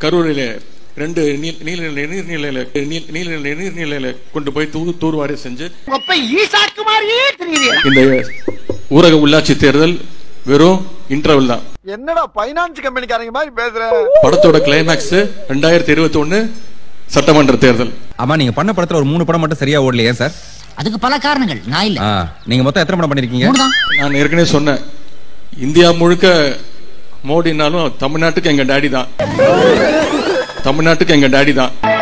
கரூரிலே ரெண்டு நீர் நீர்நிலை நீர்நிலையில நீர் நீர்நிலை நீர்நிலையில கொண்டு போய் தூர் தூர்வாரி செஞ்சு இந்த ஊரக உள்ளாட்சி தேர்தல் வெறும் இன்டர்வல் தான் என்னடா பைனான்ஸ் கம்பெனிக்காரங்க மாதிரி பேசுற படத்தோட கிளைமேக்ஸ் ரெண்டாயிரத்தி இருபத்தி ஒன்னு சட்டமன்ற தேர்தல் ஆமா நீங்க பண்ண படத்துல ஒரு மூணு படம் மட்டும் சரியா ஓடலையே சார் அதுக்கு பல காரணங்கள் நான் இல்ல ஆ, நீங்க மொத்தம் எத்தனை படம் பண்ணிருக்கீங்க மூணுதான் நான் ஏற்கனவே சொன்னேன் இந்தியா முழுக்க மோடினாலும் தமிழ்நாட்டுக்கு எங்க டாடி தான் தமிழ்நாட்டுக்கு எங்க டாடி தான்